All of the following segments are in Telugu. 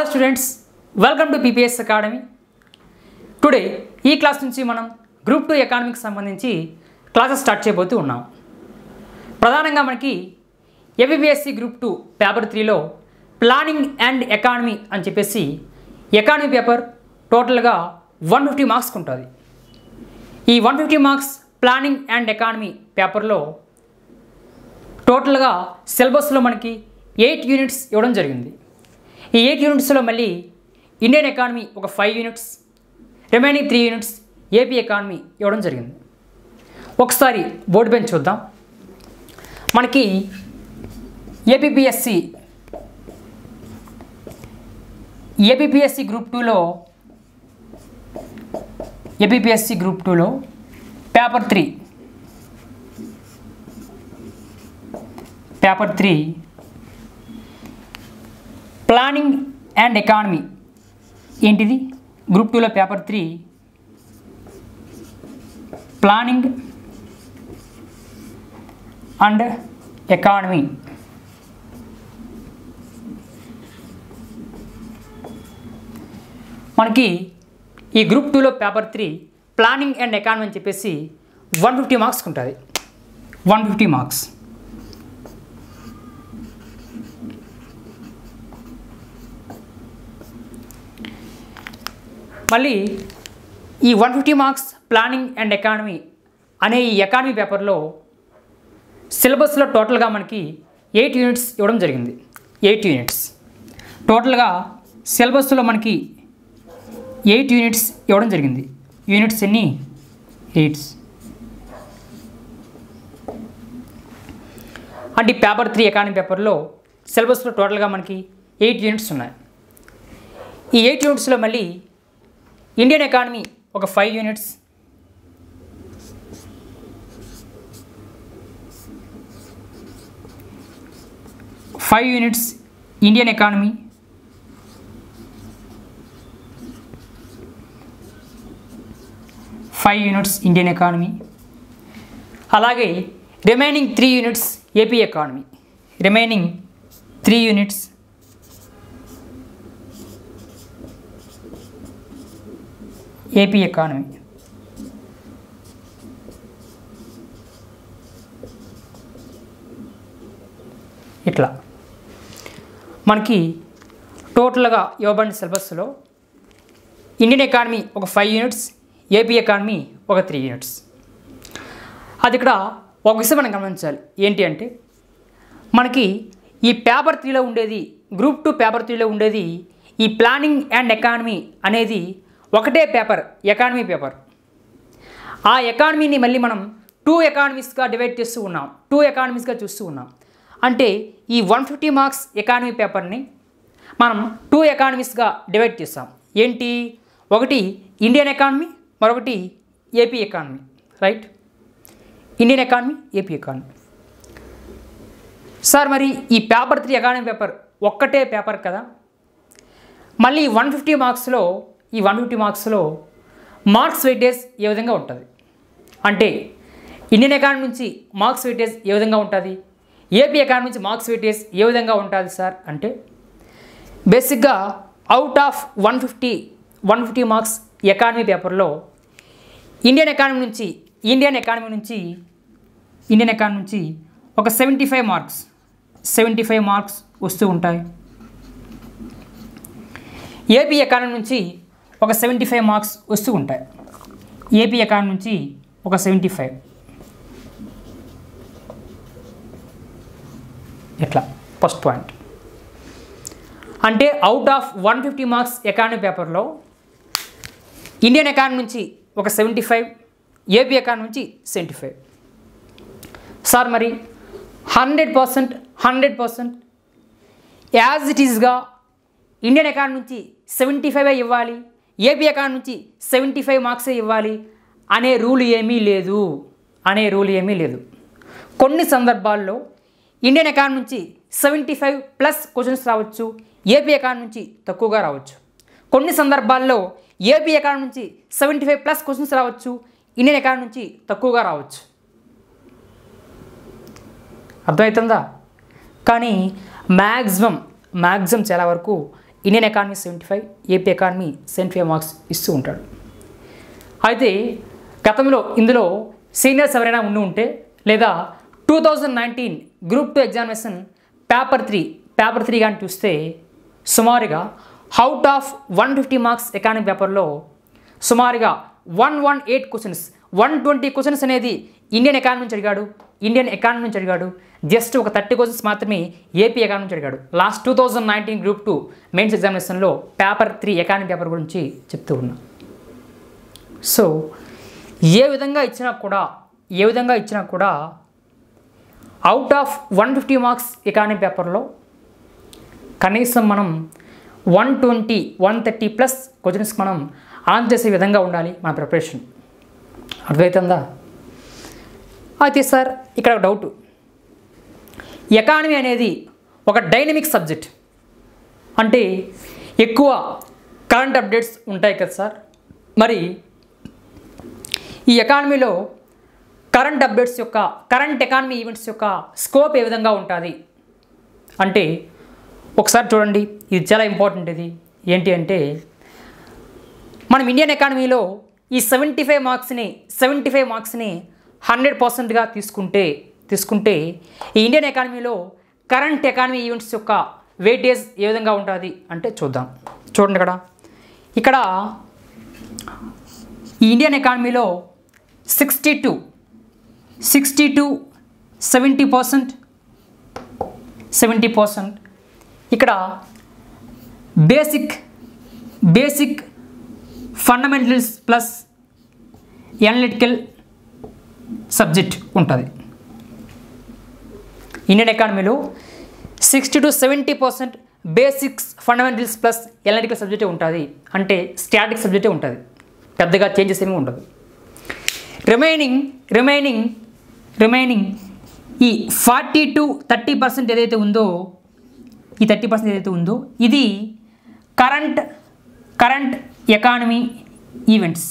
hello students welcome to PPS academy today ఈ క్లాస్ నుంచి మనం గ్రూప్ టూ ఎకానమిక్స్ సంబంధించి క్లాసెస్ స్టార్ట్ చేయబోతూ ఉన్నాం ప్రధానంగా మనకి ఏబిబిఎస్సి గ్రూప్ టూ పేపర్ త్రీలో ప్లానింగ్ అండ్ ఎకానమీ అని చెప్పేసి ఎకానమీ పేపర్ టోటల్గా వన్ ఫిఫ్టీ మార్క్స్కి ఉంటుంది ఈ one fifty marks planning and economy పేపర్లో టోటల్గా సిలబస్లో మనకి ఎయిట్ యూనిట్స్ ఇవ్వడం జరిగింది ఈ ఎయిట్ యూనిట్స్లో మళ్ళీ ఇండియన్ ఎకానమీ ఒక five units remaining three units AP economy ఇవ్వడం జరిగింది ఒకసారి బోర్డు పైన చూద్దాం మనకి ఏపీపీఎస్సి ఏపీపీఎస్సి గ్రూప్ టూలో ఏపీపీఎస్సి గ్రూప్ టూలో paper three paper three planning and economy ఏంటిది గ్రూప్ టూలో paper three planning and economy మనకి ఈ గ్రూప్ టూలో paper three planning and economy అని చెప్పేసి వన్ ఫిఫ్టీ మార్క్స్కి ఉంటుంది వన్ ఫిఫ్టీ మార్క్స్ మళ్ళీ ఈ one fifty marks planning and economy అనే ఈ ఎకానమీ పేపర్లో సిలబస్లో టోటల్గా మనకి ఎయిట్ యూనిట్స్ ఇవ్వడం జరిగింది ఎయిట్ యూనిట్స్ టోటల్గా సిలబస్లో మనకి ఎయిట్ యూనిట్స్ ఇవ్వడం జరిగింది యూనిట్స్ ఎన్ని ఎయిట్స్ అంటే ఈ పేపర్ త్రీ ఎకానమీ పేపర్లో సిలబస్లో టోటల్గా మనకి ఎయిట్ యూనిట్స్ ఉన్నాయి ఈ ఎయిట్ యూనిట్స్లో మళ్ళీ ఇండియన్ ఎకానమీ ఒక five units five units Indian economy five units Indian economy అలాగే remaining three units AP economy remaining three units AP economy ఇట్లా మనకి టోటల్గా ఇవ్వబడిన సిలబస్లో ఇండియన్ ఎకానమీ ఒక ఫైవ్ యూనిట్స్ ఏపీ ఎకానమీ ఒక త్రీ యూనిట్స్ అది ఇక్కడ ఒక విషయం మనం గమనించాలి ఏంటి అంటే మనకి ఈ పేపర్ త్రీలో ఉండేది గ్రూప్ టూ పేపర్ త్రీలో ఉండేది ఈ ప్లానింగ్ అండ్ ఎకానమీ అనేది ఒకటే పేపర్ ఎకానమీ పేపర్ ఆ ఎకానమీని మళ్ళీ మనం టూ ఎకానమీస్గా డివైడ్ చేస్తూ ఉన్నాం టూ ఎకానమీస్గా చూస్తూ ఉన్నాం అంటే ఈ వన్ ఫిఫ్టీ మార్క్స్ ఎకానమీ పేపర్ని మనం టూ ఎకానమీస్గా డివైడ్ చేస్తాం ఏంటి ఒకటి ఇండియన్ ఎకానమీ మరొకటి AP economy right Indian economy AP economy sir మరి ఈ పేపర్ త్రీ ఎకానమీ పేపర్ ఒక్కటే పేపర్ కదా మళ్ళీ వన్ ఫిఫ్టీ మార్క్స్లో ఈ వన్ ఫిఫ్టీ మార్క్స్లో మార్క్స్ వెయిటేజ్ ఏ విధంగా ఉంటుంది అంటే ఇండియన్ ఎకానమీ నుంచి మార్క్స్ వెయిటేజ్ ఏ విధంగా ఉంటుంది ఏపీ ఎకానమీ నుంచి మార్క్స్ వెయిటేజ్ ఏ విధంగా ఉంటుంది సార్ అంటే బేసిక్గా out of one fifty one fifty marks economy పేపర్లో ఇండియన్ ఎకానమీ నుంచి ఇండియన్ ఎకానమీ నుంచి ఇండియన్ ఎకానమీ నుంచి ఒక seventy five marks seventy five marks వస్తూ ఉంటాయి ఏపీ ఎకానమీ నుంచి ఒక సెవెంటీ ఫైవ్ మార్క్స్ వస్తూ ఉంటాయి ఏపీ ఎకానమీ నుంచి ఒక సెవెంటీ ఫైవ్ ఇట్లా ఫస్ట్ పాయింట్ అంటే out of one fifty marks economy పేపర్లో ఇండియన్ ఎకానమీ నుంచి ఒక సెవెంటీ ఫైవ్ ఏపీ ఎకానమీ నుంచి సెవెంటీ ఫైవ్ సార్ మరి hundred percent hundred percent as it ఈస్గా ఇండియన్ అకౌంట్ నుంచి సెవెంటీ ఫైవ్ ఇవ్వాలి ఏపీ అకౌంట్ నుంచి సెవెంటీ ఫైవ్ మార్క్సే ఇవ్వాలి అనే రూల్ ఏమీ లేదు అనే రూల్ ఏమీ లేదు కొన్ని సందర్భాల్లో ఇండియన్ అకౌంట్ నుంచి సెవెంటీ ఫైవ్ ప్లస్ క్వశ్చన్స్ రావచ్చు ఏపీ అకౌంట్ నుంచి తక్కువగా రావచ్చు కొన్ని సందర్భాల్లో ఏపీ అకౌంట్ నుంచి సెవెంటీ ఫైవ్ ప్లస్ క్వశ్చన్స్ రావచ్చు ఇండియన్ అకౌంట్ నుంచి తక్కువగా రావచ్చు అర్థమవుతుందా కానీ మ్యాక్సిమం మ్యాక్సిమం చాలా వరకు Indian economy seventy five AP economy seventy five marks ఇస్తూ ఉంటాడు అయితే గతంలో ఇందులో సీనియర్స్ ఎవరైనా ఉండి ఉంటే లేదా two thousand nineteen group two examination paper three paper three కానీ చూస్తే సుమారుగా out of one fifty marks economy పేపర్లో సుమారుగా one one eight questions one twenty questions అనేది ఇండియన్ ఎకానమీ నుంచి అడిగాడు ఇండియన్ ఎకానమీ నుంచి అడిగాడు జస్ట్ ఒక థర్టీ క్వశ్చన్స్ మాత్రమే ఏపీ ఎకానమీ నుంచి అడిగాడు last two thousand nineteen group two mains ఎగ్జామినేషన్లో పేపర్ త్రీ ఎకానమీ పేపర్ గురించి చెప్తూ ఉన్నా సో ఏ విధంగా ఇచ్చినా కూడా ఏ విధంగా ఇచ్చినా కూడా out of one fifty marks economy పేపర్లో కనీసం మనం one twenty one thirty plus questions మనం ఆన్ చేసే విధంగా ఉండాలి మన ప్రిపరేషన్ అర్థమవుతుందా అయితే సార్ ఇక్కడ ఒక డౌట్ ఎకానమీ అనేది ఒక డైనమిక్ సబ్జెక్ట్ అంటే ఎక్కువ కరెంట్ అప్డేట్స్ ఉంటాయి కదా సార్ మరి ఈ ఎకానమీలో కరెంట్ అప్డేట్స్ యొక్క కరెంట్ ఎకానమీ ఈవెంట్స్ యొక్క స్కోప్ ఏ విధంగా ఉంటుంది అంటే ఒకసారి చూడండి ఇది చాలా ఇంపార్టెంట్ ఇది ఏంటి అంటే మనం ఇండియన్ ఎకానమీలో ఈ సెవెంటీ ఫైవ్ మార్క్స్ని సెవెంటీ ఫైవ్ మార్క్స్ని హండ్రెడ్ పర్సెంట్గా తీసుకుంటే తీసుకుంటే ఈ ఇండియన్ ఎకానమీలో కరెంట్ ఎకానమీ ఈవెంట్స్ యొక్క వెయిటేజ్ ఏ విధంగా ఉంటుంది అంటే చూద్దాం చూడండి ఇక్కడ ఇక్కడ ఈ ఇండియన్ ఎకానమీలో sixty to sixty to seventy percent seventy percent ఇక్కడ basic basic fundamentals plus analytical subject ఉంటుంది ఇండియన్ ఎకానమీలో sixty to seventy percent basics fundamentals plus analytical సబ్జెక్టే ఉంటుంది అంటే స్టాటిక్ సబ్జెక్టే ఉంటుంది పెద్దగా చేంజెస్ ఏమీ ఉండదు రిమైనింగ్ రిమైనింగ్ రిమైనింగ్ ఈ ఫార్టీ టు థర్టీ పర్సెంట్ ఏదైతే ఉందో ఈ థర్టీ పర్సెంట్ ఏదైతే ఉందో ఇది current current economy events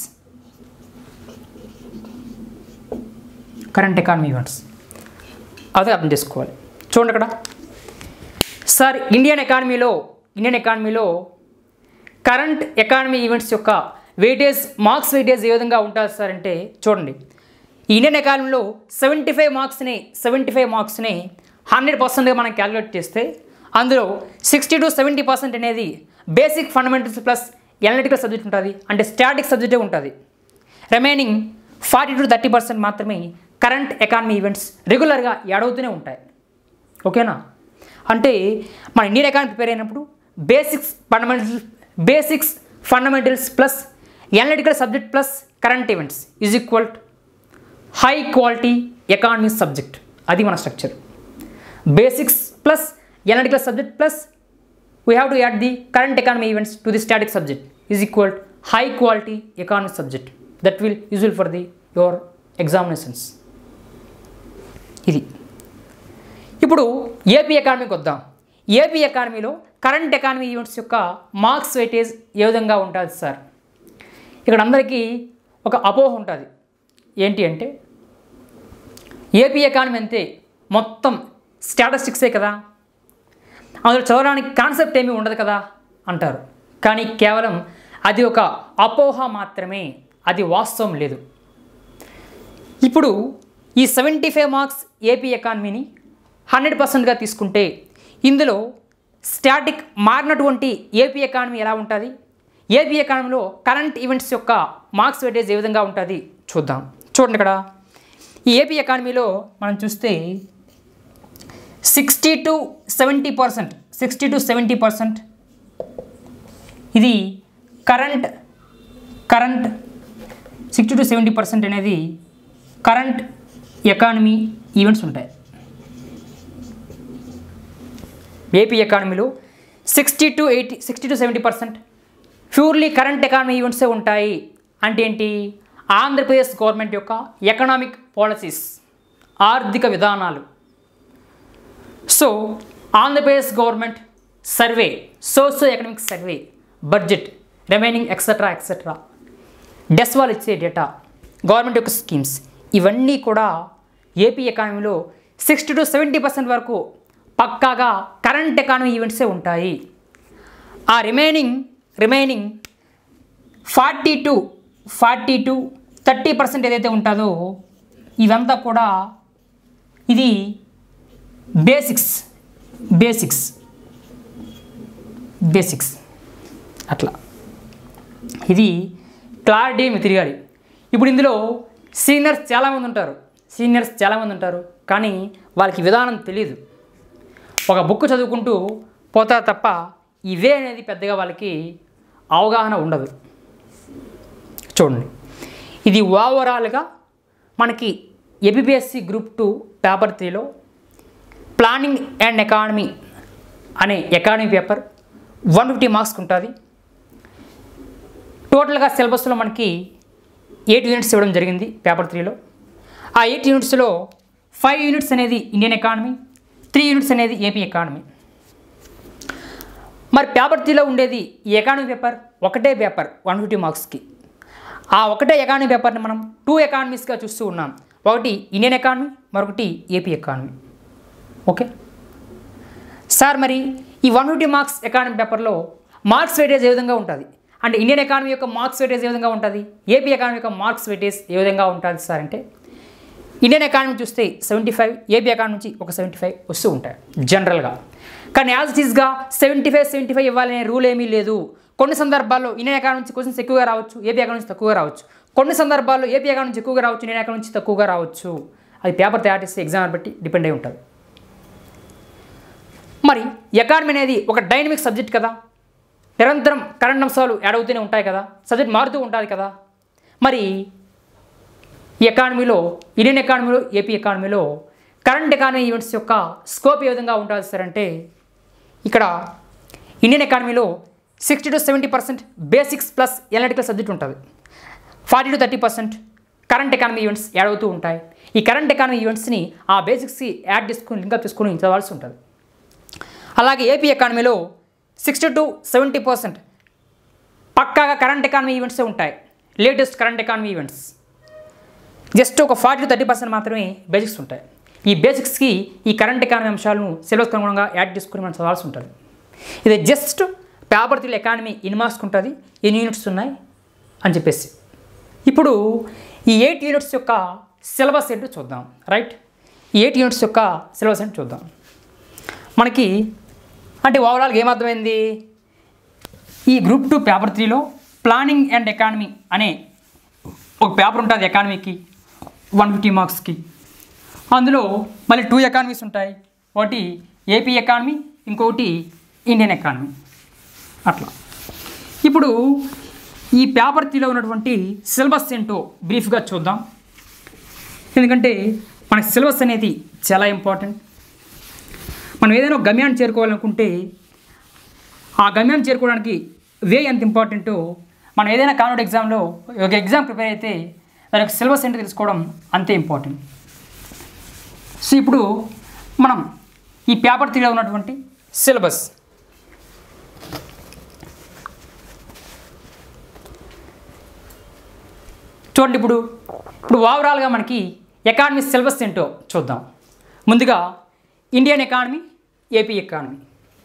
current economy events అదే అర్థం చేసుకోవాలి చూడండి అక్కడ సార్ ఇండియన్ ఎకానమీలో ఇండియన్ ఎకానమీలో కరెంట్ ఎకానమీ ఈవెంట్స్ యొక్క వెయిటేజ్ మార్క్స్ వెయిటేజ్ ఏ విధంగా ఉంటుంది సార్ అంటే చూడండి ఈ ఇండియన్ ఎకానమీలో సెవెంటీ ఫైవ్ మార్క్స్ని సెవెంటీ ఫైవ్ మార్క్స్ని హండ్రెడ్ పర్సెంట్గా మనం క్యాలిక్యులేట్ చేస్తే అందులో సిక్స్టీ టు సెవెంటీ పర్సెంట్ అనేది basic fundamentals plus analytical subject ఉంటుంది అంటే స్టాటిక్ సబ్జెక్టే ఉంటుంది remaining forty to thirty percent మాత్రమే కరెంట్ ఎకానమీ ఈవెంట్స్ రెగ్యులర్గా అడుగుతూనే ఉంటాయి ఓకేనా అంటే మన ఇండియన్ ఎకానమీ ప్రిపేర్ అయినప్పుడు basics fundamentals basics fundamentals plus analytical subject plus current events is equal high quality economy subject అది మన structure basics plus analytical subject plus we have to add the current economy events to the static subject is equal high quality economy subject that will useful for the your examinations ఇది ఇప్పుడు ఏపీ ఎకానమీకి వద్దాం ఏపీ ఎకానమీలో కరెంట్ ఎకానమీ ఈవెంట్స్ యొక్క మార్క్స్ వెయిటేజ్ ఏ విధంగా ఉంటుంది సార్ ఇక్కడ అందరికీ ఒక అపోహ ఉంటుంది ఏంటి అంటే ఏపీ ఎకానమీ అంతే మొత్తం స్టాటిస్టిక్సే కదా అందులో చదవడానికి కాన్సెప్ట్ ఏమీ ఉండదు కదా అంటారు కానీ కేవలం అది ఒక అపోహ మాత్రమే అది వాస్తవం లేదు ఇప్పుడు ఈ సెవెంటీ ఫైవ్ మార్క్స్ ఏపీ ఎకానమీని హండ్రెడ్ పర్సెంట్గా తీసుకుంటే ఇందులో స్టాటిక్ మారినటువంటి ఏపీ ఎకానమీ ఎలా ఉంటుంది ఏపీ ఎకానమీలో కరెంట్ ఈవెంట్స్ యొక్క మార్క్స్ వెయిటేజ్ ఏ విధంగా ఉంటుంది చూద్దాం చూడండి ఇక్కడ ఈ ఏపీ ఎకానమీలో మనం చూస్తే sixty to seventy percent sixty to seventy percent ఇది current current sixty to seventy percent అనేది కరెంట్ ఎకానమీ ఈవెంట్స్ ఉంటాయి ఏపీ ఎకానమీలో sixty to eighty sixty to seventy percent purely current economy ఈవెంట్సే ఉంటాయి అంటే ఏంటి ఆంధ్రప్రదేశ్ గవర్నమెంట్ యొక్క ఎకనామిక్ పాలసీస్ ఆర్థిక విధానాలు so Andhra Pradesh government survey socio economic survey budget remaining etcetera etcetera డెస్ వాళ్ళు ఇచ్చే డేటా గవర్నమెంట్ యొక్క స్కీమ్స్ ఇవన్నీ కూడా ఏపీ ఎకానమీలో సిక్స్టీ టు సెవెంటీ పర్సెంట్ వరకు పక్కాగా కరెంట్ ఎకానమీ ఈవెంట్సే ఉంటాయి ఆ remaining remaining forty to forty to thirty percent ఏదైతే ఉంటుందో ఇవంతా కూడా ఇది బేసిక్స్ బేసిక్స్ బేసిక్స్ అట్లా ఇది క్లారిటీ మీకు తిరగాలి ఇప్పుడు ఇందులో సీనియర్స్ చాలామంది ఉంటారు సీనియర్స్ చాలామంది ఉంటారు కానీ వాళ్ళకి విధానం తెలియదు ఒక బుక్ చదువుకుంటూ పోతారు తప్ప ఇవే అనేది పెద్దగా వాళ్ళకి అవగాహన ఉండదు చూడండి ఇది ఓవరాల్గా మనకి ఏబిపిఎస్సి గ్రూప్ టూ పేపర్ త్రీలో ప్లానింగ్ అండ్ ఎకానమీ అనే ఎకానమీ పేపర్ వన్ ఫిఫ్టీ మార్క్స్కి ఉంటుంది టోటల్గా సిలబస్లో మనకి ఎయిట్ యూనిట్స్ ఇవ్వడం జరిగింది పేపర్ త్రీలో ఆ ఎయిట్ యూనిట్స్లో ఫైవ్ యూనిట్స్ అనేది ఇండియన్ ఎకానమీ త్రీ యూనిట్స్ అనేది ఏపీ ఎకానమీ మరి పేపర్ త్రీలో ఉండేది ఈ ఎకానమీ పేపర్ ఒకటే పేపర్ వన్ ఫిఫ్టీ మార్క్స్కి ఆ ఒకటే ఎకానమీ పేపర్ని మనం టూ ఎకానమీస్గా చూస్తూ ఉన్నాం ఒకటి ఇండియన్ ఎకానమీ మరొకటి ఏపీ ఎకానమీ ఓకే సార్ మరి ఈ వన్ ఫిఫ్టీ మార్క్స్ ఎకానమీ పేపర్లో మార్క్స్ వెయిటేజ్ ఏ విధంగా ఉంటుంది అంటే ఇండియన్ ఎకానమీ యొక్క మార్క్స్ వెయిటేజ్ ఏ విధంగా ఉంటుంది ఏపీ ఎకానమీ యొక్క మార్క్స్ వెయిటేజ్ ఏ విధంగా ఉంటుంది సార్ అంటే ఇండియన్ ఎకానమీ చూస్తే సెవెంటీ ఫైవ్ ఏపీ ఎకానమీ నుంచి ఒక సెవెంటీ ఫైవ్ వస్తూ ఉంటాయి జనరల్గా కానీ యాజ్ ఇట్ ఈస్గా సెవెంటీ ఫైవ్ సెవెంటీ ఫైవ్ ఇవ్వాలనే రూల్ ఏమీ లేదు కొన్ని సందర్భాల్లో ఇండియన్ ఎకానమీ నుంచి క్వశ్చన్స్ ఎక్కువగా రావచ్చు ఏపీ ఎకానమీ నుంచి తక్కువగా రావచ్చు కొన్ని సందర్భాల్లో ఏపీ ఎకానమీ నుంచి ఎక్కువగా రావచ్చు ఇండియన్ ఎకానమీ నుంచి తక్కువగా రావచ్చు అది పేపర్ తయారు చేస్తే ఎగ్జామ్ బట్టి డిపెండ్ అయి ఉంటుంది మరి ఎకానమీ అనేది ఒక డైనమిక్ సబ్జెక్ట్ కదా నిరంతరం కరెంట్ అంశాలు యాడ్ అవుతూనే ఉంటాయి కదా సబ్జెక్ట్ మారుతూ ఉంటుంది కదా మరి ఈ ఎకానమీలో ఇండియన్ ఎకానమీలో ఏపీ ఎకానమీలో కరెంట్ ఎకానమీ ఈవెంట్స్ యొక్క స్కోప్ ఏ విధంగా ఉంటుంది సార్ అంటే ఇక్కడ ఇండియన్ ఎకానమీలో sixty to seventy percent basics plus analytical subject ఉంటుంది forty to thirty percent current economy events add అవుతూ ఉంటాయి ఈ కరెంట్ ఎకానమీ ఈవెంట్స్ని ఆ బేసిక్స్కి యాడ్ చేసుకుని లింకప్ చేసుకుని చదవాల్సి ఉంటుంది అలాగే ఏపీ ఎకానమీలో సిక్స్టీ టు సెవెంటీ పర్సెంట్ పక్కాగా కరెంట్ ఎకానమీ ఈవెంట్సే ఉంటాయి latest current economy events just ఒక ఫార్టీ టు థర్టీ పర్సెంట్ మాత్రమే బేసిక్స్ ఉంటాయి ఈ బేసిక్స్కి ఈ కరెంట్ ఎకానమీ అంశాలను సిలబస్ అనుగుణంగా యాడ్ చేసుకుని మనం చదవాల్సి ఉంటుంది ఇది జస్ట్ పేపర్ త్రీ ఎకానమీ ఎన్ని మార్క్స్కి ఉంటుంది ఎన్ని యూనిట్స్ ఉన్నాయి అని చెప్పేసి ఇప్పుడు ఈ ఎయిట్ యూనిట్స్ యొక్క సిలబస్ ఏంటో చూద్దాం రైట్ ఈ ఎయిట్ యూనిట్స్ యొక్క సిలబస్ ఏంటో చూద్దాం మనకి అంటే ఓవరాల్గా ఏమర్థమైంది ఈ గ్రూప్ టూ పేపర్ త్రీలో ప్లానింగ్ అండ్ ఎకానమీ అనే ఒక పేపర్ ఉంటుంది ఎకానమీకి వన్ ఫిఫ్టీ మార్క్స్కి అందులో మళ్ళీ టూ ఎకానమీస్ ఉంటాయి ఒకటి ఏపీ ఎకానమీ ఇంకొకటి ఇండియన్ ఎకానమీ అట్లా ఇప్పుడు ఈ పేపర్ త్రీలో ఉన్నటువంటి సిలబస్ ఏంటో బ్రీఫ్గా చూద్దాం ఎందుకంటే మనకి సిలబస్ అనేది చాలా ఇంపార్టెంట్ మనం ఏదైనా ఒక గమ్యాన్ని చేరుకోవాలనుకుంటే ఆ గమ్యాన్ని చేరుకోవడానికి వే ఎంత ఇంపార్టెంటో మనం ఏదైనా కాన్వెంట్ ఎగ్జామ్లో ఒక ఎగ్జామ్ ప్రిపేర్ అయితే దాని యొక్క సిలబస్ ఏంటో తెలుసుకోవడం అంతే ఇంపార్టెంట్ సో ఇప్పుడు మనం ఈ పేపర్ త్రీలో ఉన్నటువంటి సిలబస్ చూడండి ఇప్పుడు ఇప్పుడు ఓవరాల్గా మనకి ఎకానమీ సిలబస్ ఏంటో చూద్దాం ముందుగా Indian economy AP economy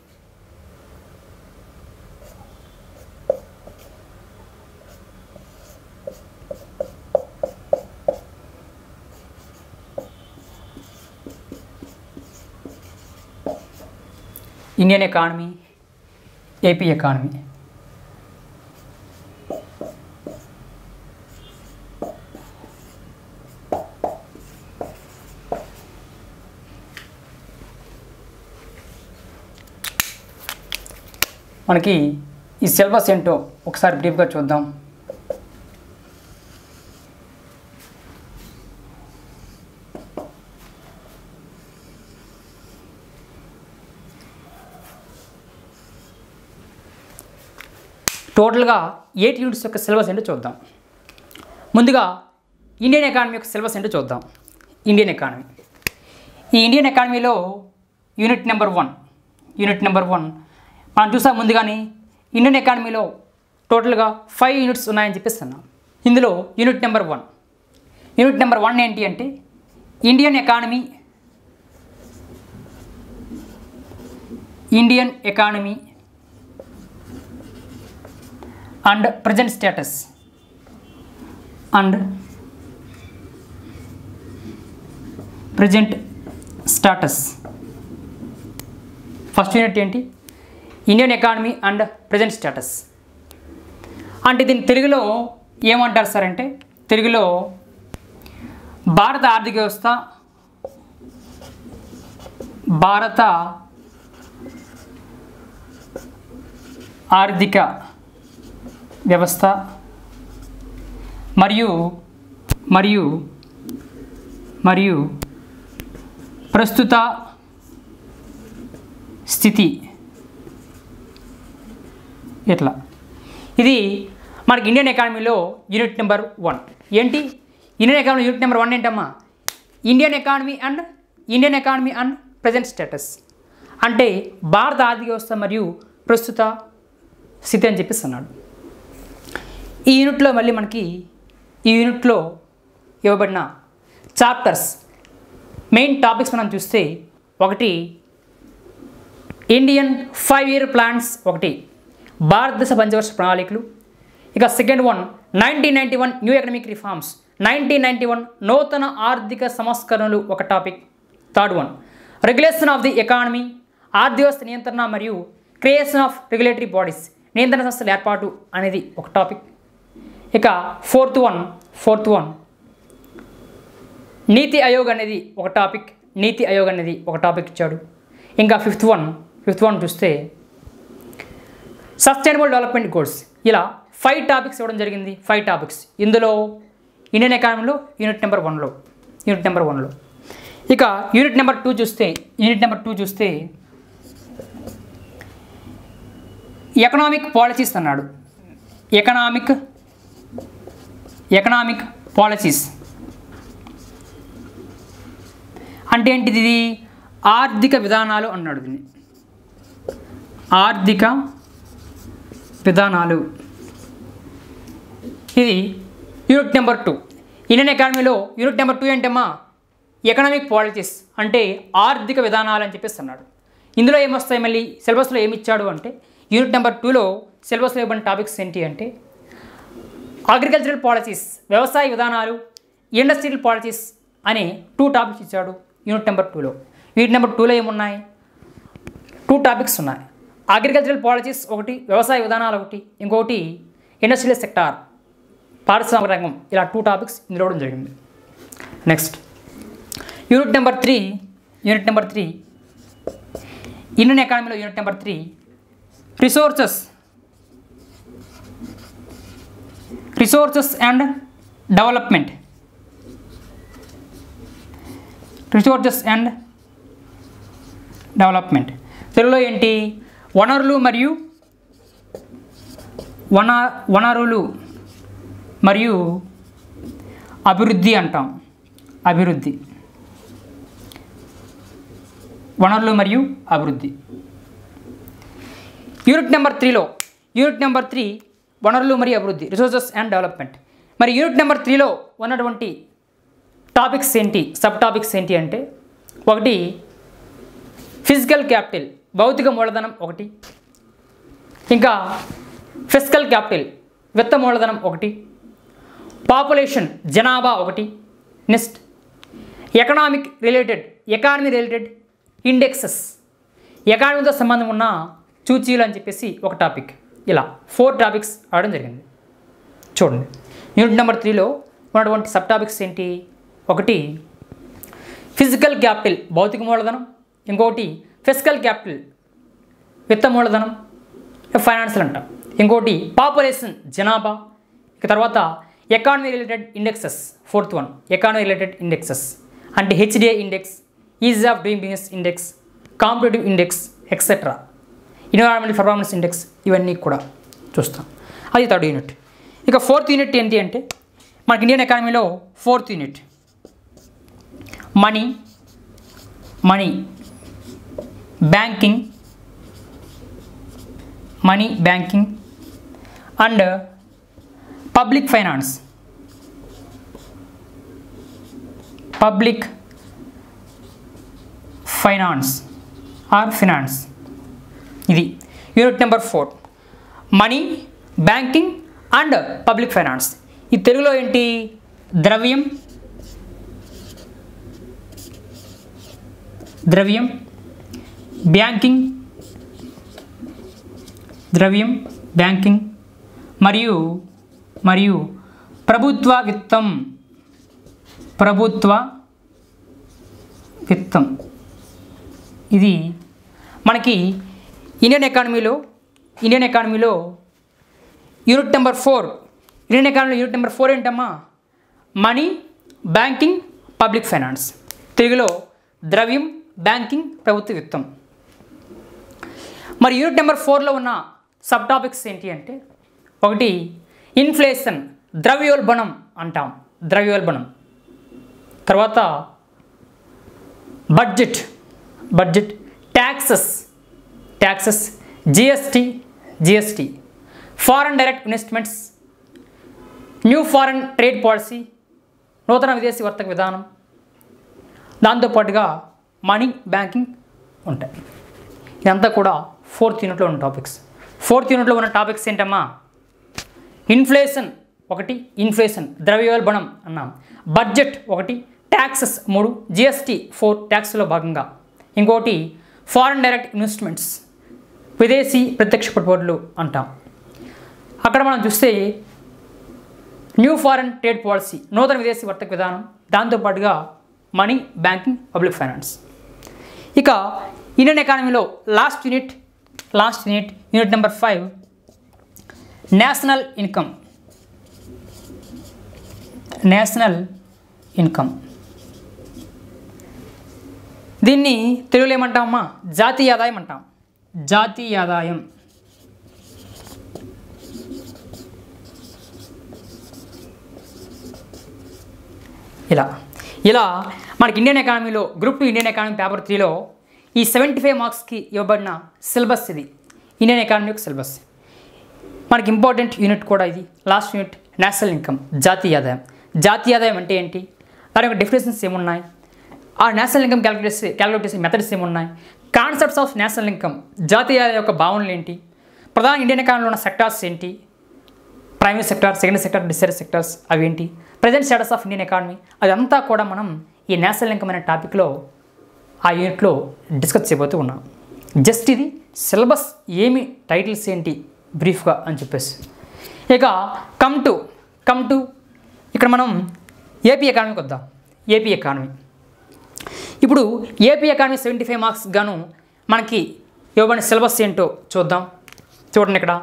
Indian economy AP economy మనకి ఈ సిలబస్ ఏంటో ఒకసారి బ్రీఫ్గా చూద్దాం టోటల్గా ఎయిట్ యూనిట్స్ యొక్క సిలబస్ ఏంటో చూద్దాం ముందుగా ఇండియన్ ఎకానమీ యొక్క సిలబస్ ఏంటో చూద్దాం ఇండియన్ ఎకానమీ ఈ ఇండియన్ ఎకానమీలో unit number one unit number one మనం చూసాం ముందుగానే ఇండియన్ ఎకానమీలో టోటల్గా ఫైవ్ యూనిట్స్ ఉన్నాయని చెప్పిస్తున్నాం ఇందులో unit number one unit number one ఏంటి అంటే Indian economy Indian economy and present status and present status first unit ఏంటి Indian economy and present status అంటే దీని తెలుగులో ఏమంటారు సార్ అంటే తెలుగులో భారత ఆర్థిక వ్యవస్థ భారత ఆర్థిక వ్యవస్థ మరియు మరియు మరియు ప్రస్తుత స్థితి ఇట్లా ఇది మనకి ఇండియన్ ఎకానమీలో యూనిట్ నెంబర్ వన్ ఏంటి Indian economy unit number one ఏంటమ్మా Indian economy and Indian economy and present status అంటే భారత ఆర్థిక వ్యవస్థ మరియు ప్రస్తుత స్థితి అని చెప్పేసి అన్నాడు ఈ యూనిట్లో మళ్ళీ మనకి ఈ యూనిట్లో ఇవ్వబడిన చాప్టర్స్ మెయిన్ టాపిక్స్ మనం చూస్తే ఒకటి ఇండియన్ ఫైవ్ ఇయర్ ప్లాన్స్ ఒకటి భారతదేశ పంచవర్ష ప్రణాళికలు ఇక second one nineteen ninety one new economic reforms nineteen ninety one నూతన ఆర్థిక సంస్కరణలు ఒక topic third one regulation of the economy ఆర్థిక వ్యవస్థ నియంత్రణ మరియు క్రియేషన్ ఆఫ్ రెగ్యులేటరీ బాడీస్ నియంత్రణ సంస్థల ఏర్పాటు అనేది ఒక టాపిక్ ఇక ఫోర్త్ వన్ ఫోర్త్ వన్ నీతి ఆయోగ్ అనేది ఒక టాపిక్ నీతి ఆయోగ్ అనేది ఒక టాపిక్ ఇచ్చాడు ఇంకా ఫిఫ్త్ వన్ ఫిఫ్త్ వన్ చూస్తే సస్టైనబుల్ డెవలప్మెంట్ గోల్స్ ఇలా ఫైవ్ టాపిక్స్ ఇవ్వడం జరిగింది ఫైవ్ టాపిక్స్ ఇందులో ఇండియన్ ఎకానమీలో యూనిట్ నెంబర్ వన్లో యూనిట్ నెంబర్ వన్లో ఇక యూనిట్ నెంబర్ టూ చూస్తే యూనిట్ నెంబర్ టూ చూస్తే ఎకనామిక్ పాలసీస్ అన్నాడు ఎకనామిక్ ఎకనామిక్ పాలసీస్ అంటే ఏంటిది ఇది ఆర్థిక విధానాలు అన్నాడు దీన్ని ఆర్థిక విధానాలు ఇది యూనిట్ నెంబర్ టూ ఇండియన్ ఎకానమీలో యూనిట్ నెంబర్ టూ ఏంటమ్మా ఎకనామిక్ పాలసీస్ అంటే ఆర్థిక విధానాలు అని చెప్పేసి అన్నాడు ఇందులో ఏమొస్తాయి మళ్ళీ సిలబస్లో ఏమి ఇచ్చాడు అంటే యూనిట్ నెంబర్ టూలో సిలబస్లో ఇవ్వబడిన టాపిక్స్ ఏంటి అంటే అగ్రికల్చరల్ పాలసీస్ వ్యవసాయ విధానాలు ఇండస్ట్రియల్ పాలసీస్ అనే టూ టాపిక్స్ ఇచ్చాడు యూనిట్ నెంబర్ టూలో యూనిట్ నెంబర్ టూలో ఏమున్నాయి టూ టాపిక్స్ ఉన్నాయి అగ్రికల్చరల్ పాలసీస్ ఒకటి వ్యవసాయ విధానాలు ఒకటి ఇంకొకటి ఇండస్ట్రియల్ సెక్టార్ పారిశ్రామిక రంగం ఇలా టూ టాపిక్స్ ఇందులో ఇవ్వడం జరిగింది next unit number three unit number three Indian ఎకానమీలో unit number three resources resources and development resources and development తెలుగులో ఏంటి వనరులు మరియు వన వనరులు మరియు అభివృద్ధి అంటాం అభివృద్ధి వనరులు మరియు అభివృద్ధి యూనిట్ నెంబర్ త్రీలో యూనిట్ నెంబర్ త్రీ వనరులు మరియు అభివృద్ధి రిసోర్సెస్ అండ్ డెవలప్మెంట్ మరి యూనిట్ నెంబర్ త్రీలో ఉన్నటువంటి టాపిక్స్ ఏంటి సబ్ టాపిక్స్ ఏంటి అంటే ఒకటి ఫిజికల్ క్యాపిటల్ భౌతిక మూలధనం ఒకటి ఇంకా ఫిజికల్ క్యాపిటల్ విత్త మూలధనం ఒకటి పాపులేషన్ జనాభా ఒకటి next economic related economy related indexes ఎకానమీతో సంబంధం ఉన్న చూచీలు అని చెప్పేసి ఒక టాపిక్ ఇలా ఫోర్ టాపిక్స్ ఆడడం జరిగింది చూడండి యూనిట్ నెంబర్ త్రీలో ఉన్నటువంటి సబ్ టాపిక్స్ ఏంటి ఒకటి ఫిజికల్ క్యాపిటల్ భౌతిక మూలధనం ఇంకొకటి ఫిజికల్ క్యాపిటల్ విత్త మూలధనం ఫైనాన్షియల్ అంటాం ఇంకోటి పాపులేషన్ జనాభా ఇక తర్వాత economy related indexes fourth one economy related indexes అంటే HDA index ease of doing business index competitive index etcetera environmental performance index ఇవన్నీ కూడా చూస్తాం అది థర్డ్ యూనిట్ ఇక ఫోర్త్ యూనిట్ ఏంటి అంటే మనకి ఇండియన్ ఎకానమీలో fourth unit money money banking money banking and public finance public finance or finance ఇది unit number four money banking and public finance ఈ తెలుగులో ఏంటి ద్రవ్యం ద్రవ్యం బ్యాంకింగ్ ద్రవ్యం బ్యాంకింగ్ మరియు మరియు ప్రభుత్వ విత్తం ప్రభుత్వ విత్తం ఇది మనకి ఇండియన్ ఎకానమీలో ఇండియన్ ఎకానమీలో యూనిట్ నెంబర్ ఫోర్ ఇండియన్ ఎకానమీలో యూనిట్ నెంబర్ ఫోర్ ఏంటమ్మా మనీ బ్యాంకింగ్ పబ్లిక్ ఫైనాన్స్ తెలుగులో ద్రవ్యం బ్యాంకింగ్ ప్రభుత్వ విత్తం మరి యూనిట్ నెంబర్ ఫోర్లో ఉన్న సబ్ టాపిక్స్ ఏంటి అంటే ఒకటి ఇన్ఫ్లేషన్ ద్రవ్యోల్బణం అంటాం ద్రవ్యోల్బణం తర్వాత budget budget taxes taxes GST GST foreign direct investments new foreign trade policy నూతన విదేశీ వర్తక విధానం దాంతోపాటుగా మనీ బ్యాంకింగ్ ఉంటాయి ఇదంతా కూడా ఫోర్త్ యూనిట్లో ఉన్న టాపిక్స్ ఫోర్త్ యూనిట్లో ఉన్న టాపిక్స్ ఏంటమ్మా ఇన్ఫ్లేషన్ ఒకటి ఇన్ఫ్లేషన్ ద్రవ్యోల్బణం అన్నాం బడ్జెట్ ఒకటి ట్యాక్సెస్ మూడు జిఎస్టీ ఫోర్ ట్యాక్స్లో భాగంగా ఇంకోటి ఫారెన్ డైరెక్ట్ ఇన్వెస్ట్మెంట్స్ విదేశీ ప్రత్యక్ష పెట్టుబడులు అంటాం అక్కడ మనం చూస్తే న్యూ ఫారెన్ ట్రేడ్ పాలసీ నూతన విదేశీ వర్తక విధానం దాంతోపాటుగా మనీ బ్యాంకింగ్ పబ్లిక్ ఫైనాన్స్ ఇక ఇండియన్ ఎకానమీలో last unit last unit unit number five national income national income దీన్ని తెలుగులో ఏమంటామమ్మా జాతీయ ఆదాయం అంటాం జాతీయ ఆదాయం ఇలా ఇలా మనకి ఇండియన్ ఎకానమీలో group two Indian economy paper త్రీలో ఈ సెవెంటీ ఫైవ్ మార్క్స్కి ఇవ్వబడిన సిలబస్ ఇది ఇండియన్ ఎకానమీ యొక్క సిలబస్ మనకి ఇంపార్టెంట్ యూనిట్ కూడా ఇది లాస్ట్ యూనిట్ నేషనల్ ఇన్కమ్ జాతీయ ఆదాయం జాతీయ ఆదాయం అంటే ఏంటి దాని యొక్క డెఫినేషన్స్ ఏమున్నాయి ఆ నేషనల్ ఇన్కమ్ క్యాలిక్యులేట్ చేసే క్యాలిక్యులేట్ చేసే మెథడ్స్ ఏమున్నాయి కాన్సెప్ట్స్ ఆఫ్ నేషనల్ ఇన్కమ్ జాతీయ ఆదాయం యొక్క భావనలు ఏంటి ప్రధాన ఇండియన్ ఎకానమీలో ఉన్న సెక్టార్స్ ఏంటి primary sector secondary sector decide sectors అవి ఏంటి present status of Indian economy అదంతా కూడా మనం ఈ నేషనల్ ఇన్కమ్ అనే టాపిక్లో ఆ యూనిట్లో డిస్కస్ చేయబోతూ ఉన్నాం జస్ట్ ఇది సిలబస్ ఏమి టైటిల్స్ ఏంటి బ్రీఫ్గా అని చెప్పేసి ఇక కమ్ టు కమ్ టు ఇక్కడ మనం ఏపీ ఎకానమీకి వద్దాం ఏపీ ఎకానమీ ఇప్పుడు AP economy seventy five marks గాను మనకి ఇవ్వబడిన సిలబస్ ఏంటో చూద్దాం చూడండి ఇక్కడ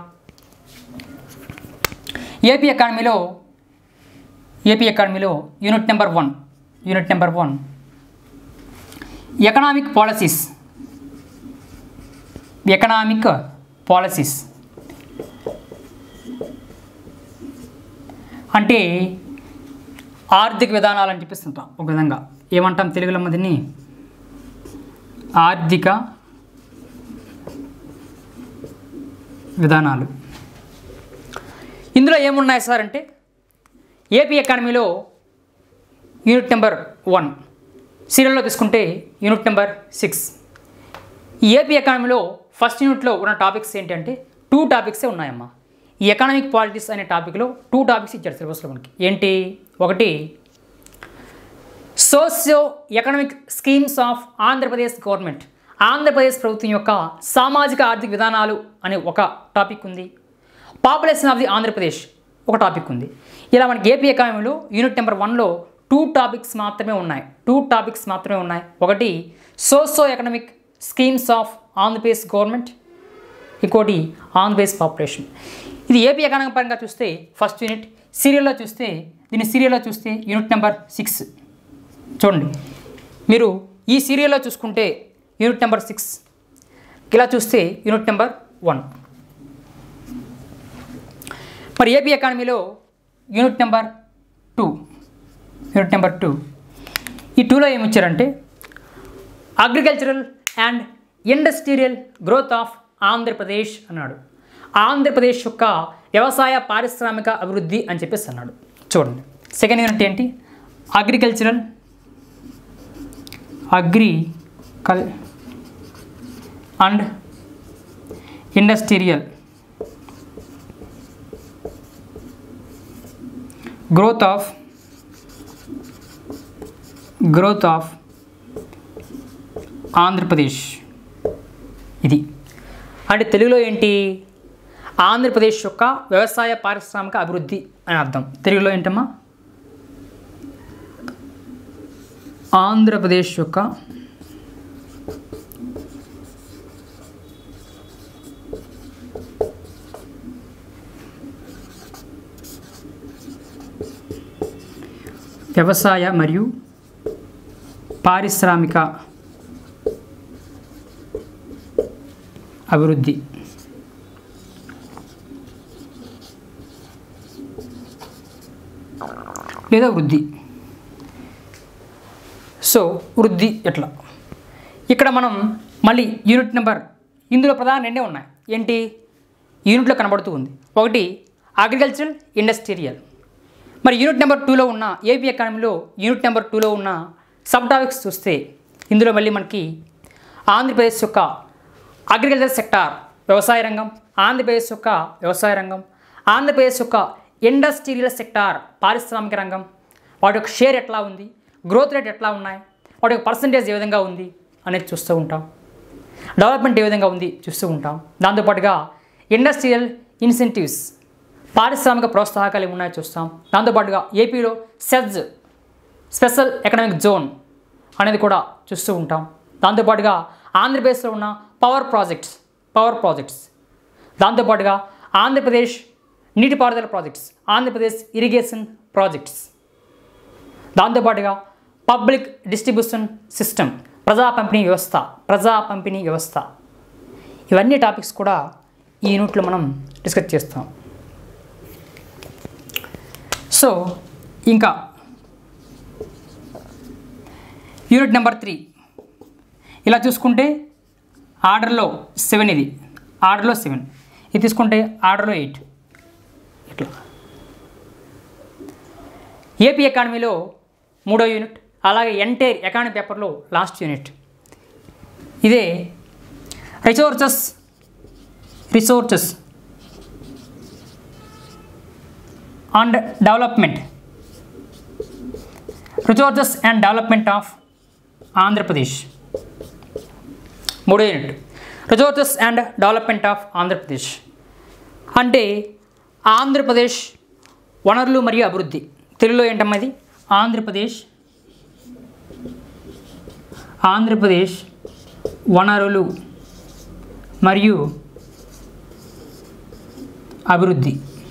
ఏపీ ఎకానమీలో ఏపీ ఎకానమీలో unit number one unit number one economic policies economic policies అంటే ఆర్థిక విధానాలు అని చెప్పిస్తుంటాం ఒక విధంగా ఏమంటాం తెలుగులో దీన్ని ఆర్థిక విధానాలు ఇందులో ఏమున్నాయి సార్ అంటే ఏపీ ఎకానమీలో యూనిట్ నెంబర్ వన్ సీరియల్లో తీసుకుంటే యూనిట్ నెంబర్ సిక్స్ ఈ ఏపీ ఎకానమీలో ఫస్ట్ యూనిట్లో ఉన్న టాపిక్స్ ఏంటంటే టూ టాపిక్సే ఉన్నాయమ్మా ఈ ఎకనామిక్ పాలిటిక్స్ అనే టాపిక్లో టూ టాపిక్స్ ఇచ్చారు సిలబస్లో మనకి ఏంటి ఒకటి socio economic schemes of Andhra Pradesh government Andhra Pradesh ప్రభుత్వం యొక్క సామాజిక ఆర్థిక విధానాలు అనే ఒక టాపిక్ ఉంది పాపులేషన్ ఆఫ్ ది ఆంధ్రప్రదేశ్ ఒక టాపిక్ ఉంది ఇలా మనకి ఏపీ ఎకానమీలో యూనిట్ నెంబర్ వన్లో టూ టాపిక్స్ మాత్రమే ఉన్నాయి టూ టాపిక్స్ మాత్రమే ఉన్నాయి ఒకటి socio economic schemes of Andhra Pradesh government ఇంకోటి ఆంధ్రప్రదేశ్ పాపులేషన్ ఇది ఏపీ ఎకానమీ పరంగా చూస్తే ఫస్ట్ యూనిట్ సీరియల్లో చూస్తే దీన్ని సీరియల్లో చూస్తే యూనిట్ నెంబర్ సిక్స్ చూడండి మీరు ఈ సీరియల్లో చూసుకుంటే యూనిట్ నెంబర్ సిక్స్ ఇలా చూస్తే యూనిట్ నెంబర్ వన్ మరి ఏపీ ఎకానమీలో unit number two unit number two ఈ టూలో ఏమి ఇచ్చారంటే agricultural and industrial growth of Andhra Pradesh అన్నాడు ఆంధ్రప్రదేశ్ యొక్క వ్యవసాయ పారిశ్రామిక అభివృద్ధి అని చెప్పేసి అన్నాడు చూడండి సెకండ్ యూనిట్ ఏంటి agricultural agricultural and industrial growth of growth of Andhra Pradesh ఇది అంటే తెలుగులో ఏంటి ఆంధ్రప్రదేశ్ యొక్క వ్యవసాయ పారిశ్రామిక అభివృద్ధి అని అర్థం తెలుగులో ఏంటమ్మా ఆంధ్రప్రదేశ్ యొక్క వ్యవసాయ మరియు పారిశ్రామిక అభివృద్ధి లేదా వృద్ధి సో వృద్ధి ఎట్లా ఇక్కడ మనం మళ్ళీ యూనిట్ నెంబర్ ఇందులో ప్రధాన రెండే ఉన్నాయి ఏంటి యూనిట్లో కనబడుతూ ఉంది ఒకటి అగ్రికల్చరల్ ఇండస్ట్రియల్ మరి యూనిట్ నెంబర్ టూలో ఉన్న ఏపీ ఎకానమీలో యూనిట్ నెంబర్ టూలో ఉన్న సబ్ టాపిక్స్ చూస్తే ఇందులో మళ్ళీ మనకి ఆంధ్రప్రదేశ్ యొక్క అగ్రికల్చర్ సెక్టార్ వ్యవసాయ రంగం ఆంధ్రప్రదేశ్ యొక్క వ్యవసాయ రంగం ఆంధ్రప్రదేశ్ యొక్క ఇండస్ట్రియల్ సెక్టార్ పారిశ్రామిక రంగం వాటి యొక్క షేర్ ఎట్లా ఉంది గ్రోత్ రేట్ ఎట్లా ఉన్నాయి వాటి యొక్క పర్సంటేజ్ ఏ విధంగా ఉంది అనేది చూస్తూ ఉంటాం డెవలప్మెంట్ ఏ విధంగా ఉంది చూస్తూ ఉంటాం దాంతోపాటుగా ఇండస్ట్రియల్ ఇన్సెంటివ్స్ పారిశ్రామిక ప్రోత్సాహకాలు ఏమున్నాయో చూస్తాం దాంతోపాటుగా ఏపీలో సెజ్ స్పెషల్ ఎకనామిక్ జోన్ అనేది కూడా చూస్తూ ఉంటాం దాంతోపాటుగా ఆంధ్రప్రదేశ్లో ఉన్న పవర్ ప్రాజెక్ట్స్ పవర్ ప్రాజెక్ట్స్ దాంతోపాటుగా ఆంధ్రప్రదేశ్ నీటిపారుదల ప్రాజెక్ట్స్ ఆంధ్రప్రదేశ్ ఇరిగేషన్ ప్రాజెక్ట్స్ దాంతోపాటుగా పబ్లిక్ డిస్ట్రిబ్యూషన్ సిస్టమ్ ప్రజా పంపిణీ వ్యవస్థ ప్రజా పంపిణీ వ్యవస్థ ఇవన్నీ టాపిక్స్ కూడా ఈ యూనిట్లో మనం డిస్కస్ చేస్తాం సో ఇంకా యూనిట్ నెంబర్ త్రీ ఇలా చూసుకుంటే ఆర్డర్లో సెవెన్ ఇది ఆర్డర్లో సెవెన్ ఇది తీసుకుంటే ఆర్డర్లో ఎయిట్ ఇట్లా ఏపీ ఎకానమీలో మూడో యూనిట్ అలాగే ఎంటైర్ ఎకానమీ పేపర్లో లాస్ట్ యూనిట్ ఇదే resources resources and development resources and development of Andhra Pradesh మూడో unit resources and development of Andhra Pradesh అంటే ఆంధ్రప్రదేశ్ వనరులు మరియు అభివృద్ధి తెలుగులో ఏంటమ్మా ఇది ఆంధ్రప్రదేశ్ ఆంధ్రప్రదేశ్ వనరులు మరియు అభివృద్ధి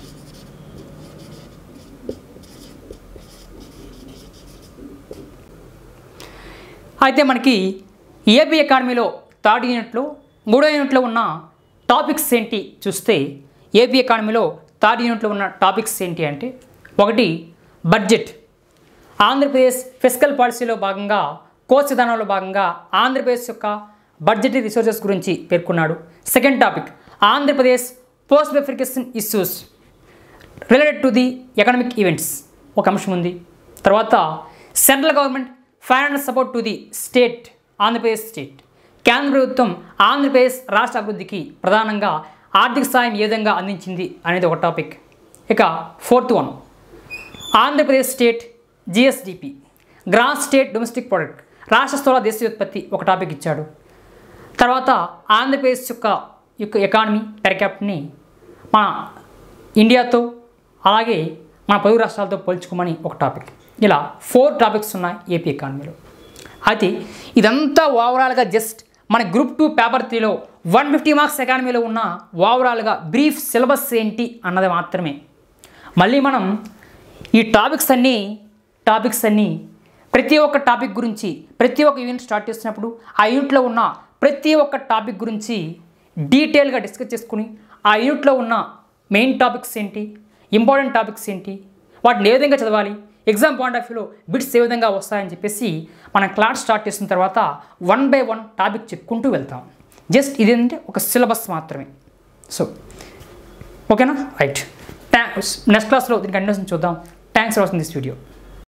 అయితే మనకి ఏపీ ఎకానమీలో థర్డ్ యూనిట్లో మూడో యూనిట్లో ఉన్న టాపిక్స్ ఏంటి చూస్తే ఏపీ ఎకానమీలో థర్డ్ యూనిట్లో ఉన్న టాపిక్స్ ఏంటి అంటే ఒకటి బడ్జెట్ ఆంధ్రప్రదేశ్ ఫిజికల్ పాలసీలో భాగంగా కోర్స్ విధానంలో భాగంగా ఆంధ్రప్రదేశ్ యొక్క బడ్జెటరీ రిసోర్సెస్ గురించి పేర్కొన్నాడు second topic Andhra Pradesh post bifurcation issues related to the economic events ఒక అంశం ఉంది తర్వాత central government finance support to the state Andhra Pradesh state కేంద్ర ప్రభుత్వం ఆంధ్రప్రదేశ్ రాష్ట్ర అభివృద్ధికి ప్రధానంగా ఆర్థిక సాయం ఏ విధంగా అందించింది అనేది ఒక టాపిక్ ఇక fourth one Andhra Pradesh state GSDP gross state domestic product రాష్ట్ర స్థూల దేశీయోత్పత్తి ఒక టాపిక్ ఇచ్చాడు తర్వాత ఆంధ్రప్రదేశ్ యొక్క యొక్క ఎకానమీ పెర్ క్యాపిటల్ని మన ఇండియాతో అలాగే మన పొరుగు రాష్ట్రాలతో పోల్చుకోమని ఒక టాపిక్ ఇలా ఫోర్ టాపిక్స్ ఉన్నాయి ఏపీ ఎకానమీలో అయితే ఇదంతా ఓవరాల్గా జస్ట్ మన గ్రూప్ టూ పేపర్ త్రీలో వన్ ఫిఫ్టీ మార్క్స్ ఎకానమీలో ఉన్న ఓవరాల్గా బ్రీఫ్ సిలబస్ ఏంటి అన్నది మాత్రమే మళ్ళీ మనం ఈ టాపిక్స్ అన్నీ టాపిక్స్ అన్నీ ప్రతి ఒక్క టాపిక్ గురించి ప్రతి ఒక్క యూనిట్ స్టార్ట్ చేసినప్పుడు ఆ యూనిట్లో ఉన్న ప్రతి ఒక్క టాపిక్ గురించి డీటెయిల్గా డిస్కస్ చేసుకుని ఆ యూనిట్లో ఉన్న మెయిన్ టాపిక్స్ ఏంటి ఇంపార్టెంట్ టాపిక్స్ ఏంటి వాటిని ఏ విధంగా చదవాలి ఎగ్జామ్ పాయింట్ ఆఫ్ వ్యూలో బిట్స్ ఏ విధంగా వస్తాయని చెప్పేసి మనం క్లాస్ స్టార్ట్ చేసిన తర్వాత వన్ బై వన్ టాపిక్ చెప్పుకుంటూ వెళ్తాం జస్ట్ ఇదేంటంటే ఒక సిలబస్ మాత్రమే సో ఓకేనా రైట్ థ్యాంక్స్ నెక్స్ట్ క్లాస్లో దీని కంటిన్యూషన్ చూద్దాం thanks for watching this video